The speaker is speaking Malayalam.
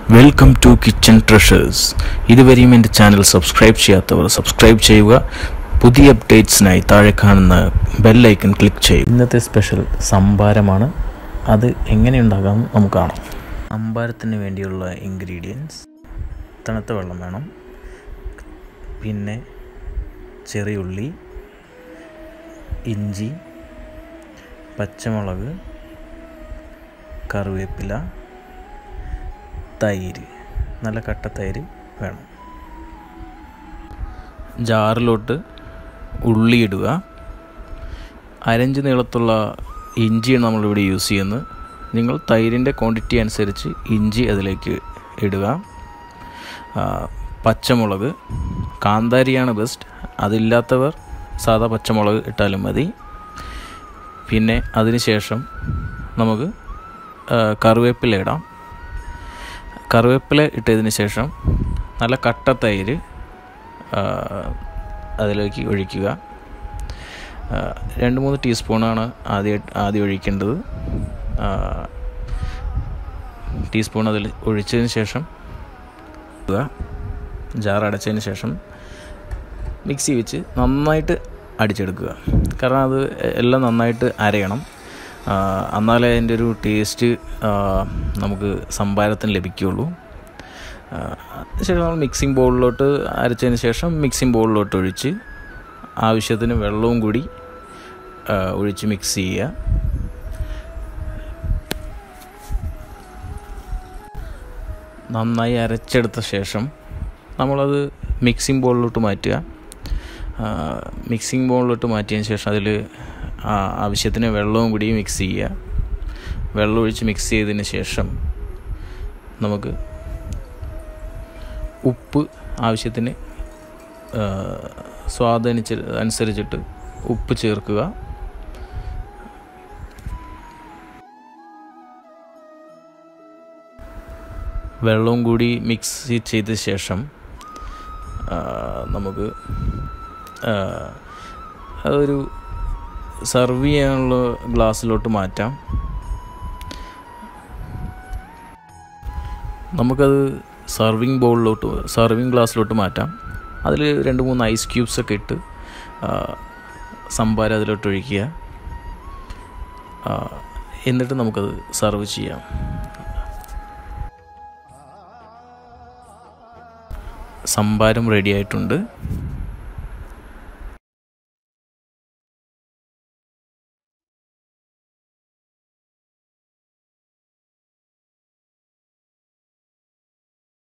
വെൽക്കം ടു കിച്ചൺ ട്രഷേഴ്സ് ഇതുവരെയും എൻ്റെ ചാനൽ സബ്സ്ക്രൈബ് ചെയ്യാത്തവർ സബ്സ്ക്രൈബ് ചെയ്യുക പുതിയ അപ്ഡേറ്റ്സിനായി താഴെ കാണുന്ന ബെല്ലൈക്കൺ ക്ലിക്ക് ചെയ്യും ഇന്നത്തെ സ്പെഷ്യൽ സംഭാരമാണ് അത് എങ്ങനെ ഉണ്ടാകാം നമുക്ക് കാണാം സംഭാരത്തിന് വേണ്ടിയുള്ള ഇൻഗ്രീഡിയൻസ് തണുത്ത വെള്ളം വേണം പിന്നെ ചെറിയുള്ളി ഇഞ്ചി പച്ചമുളക് കറിവേപ്പില തൈര് നല്ല കട്ട തൈര് വേണം ജാറിലോട്ട് ഉള്ളി ഇടുക അരഞ്ച് നീളത്തുള്ള ഇഞ്ചിയാണ് നമ്മളിവിടെ യൂസ് ചെയ്യുന്നത് നിങ്ങൾ തൈരിൻ്റെ ക്വാണ്ടിറ്റി അനുസരിച്ച് ഇഞ്ചി അതിലേക്ക് ഇടുക ആ, പച്ചമുളക് കാന്താരിയാണ് ബെസ്റ്റ് അതില്ലാത്തവർ സാധാ പച്ചമുളക് ഇട്ടാലും മതി പിന്നെ അതിന് ശേഷം നമുക്ക് ആ, കറിവേപ്പില ഇടാം കറിവേപ്പില ഇട്ടതിന് ശേഷം നല്ല കട്ട തൈര് ആ, അതിലേക്ക് ഒഴിക്കുക ആ, രണ്ട് മൂന്ന് ടീസ്പൂണാണ് ആദ്യം ആദ്യം ഒഴിക്കേണ്ടത് ആ, ടീസ്പൂൺ അതിൽ ഒഴിച്ചതിന് ശേഷം ഇടുക ജാർ അടച്ചതിന് ശേഷം മിക്സി വെച്ച് നന്നായിട്ട് അടിച്ചെടുക്കുക കാരണം അത് എല്ലാം നന്നായിട്ട് അരയണം ആ, എന്നാലേ അതിൻ്റെ ഒരു ടേസ്റ്റ് ആ, നമുക്ക് സംഭാരത്തിന് ലഭിക്കുകയുള്ളൂ ആ, ശേഷം നമ്മൾ മിക്സിംഗ് ബൗളിലോട്ട് അരച്ചതിന് ശേഷം മിക്സിംഗ് ബൗളിലോട്ട് ഒഴിച്ച് ആവശ്യത്തിന് വെള്ളവും കൂടി ആ, ഒഴിച്ച് മിക്സ് ചെയ്യുക നന്നായി അരച്ചെടുത്ത ശേഷം നമ്മളത് മിക്സിംഗ് ബൗളിലോട്ട് മാറ്റുക മിക്സിംഗ് ബൗളിലോട്ട് മാറ്റിയതിന് ശേഷം അതിൽ ആവശ്യത്തിന് വെള്ളവും കൂടി മിക്സ് ചെയ്യുക വെള്ളം ഒഴിച്ച് മിക്സ് ചെയ്തതിന് ശേഷം നമുക്ക് ഉപ്പ് ആവശ്യത്തിന് ആ, സ്വാദനുസ അനുസരിച്ചിട്ട് ഉപ്പ് ചേർക്കുക വെള്ളവും കൂടി മിക്സ് ചെയ്ത ശേഷം ആ, നമുക്ക് ആ, അതൊരു സർവ് ചെയ്യാനുള്ള ഗ്ലാസ്സിലോട്ട് മാറ്റാം നമുക്കത് സർവിങ് ബൗളിലോട്ട് സർവിങ് ഗ്ലാസ്സിലോട്ട് മാറ്റാം അതിൽ രണ്ട് മൂന്ന് ഐസ് ക്യൂബ്സ് ഒക്കെ ഇട്ട് ആ, സംഭാരം അതിലോട്ട് ഒഴിക്കുക ആ, എന്നിട്ട് നമുക്കത് സർവ് ചെയ്യാം സംഭാരം റെഡി ആയിട്ടുണ്ട്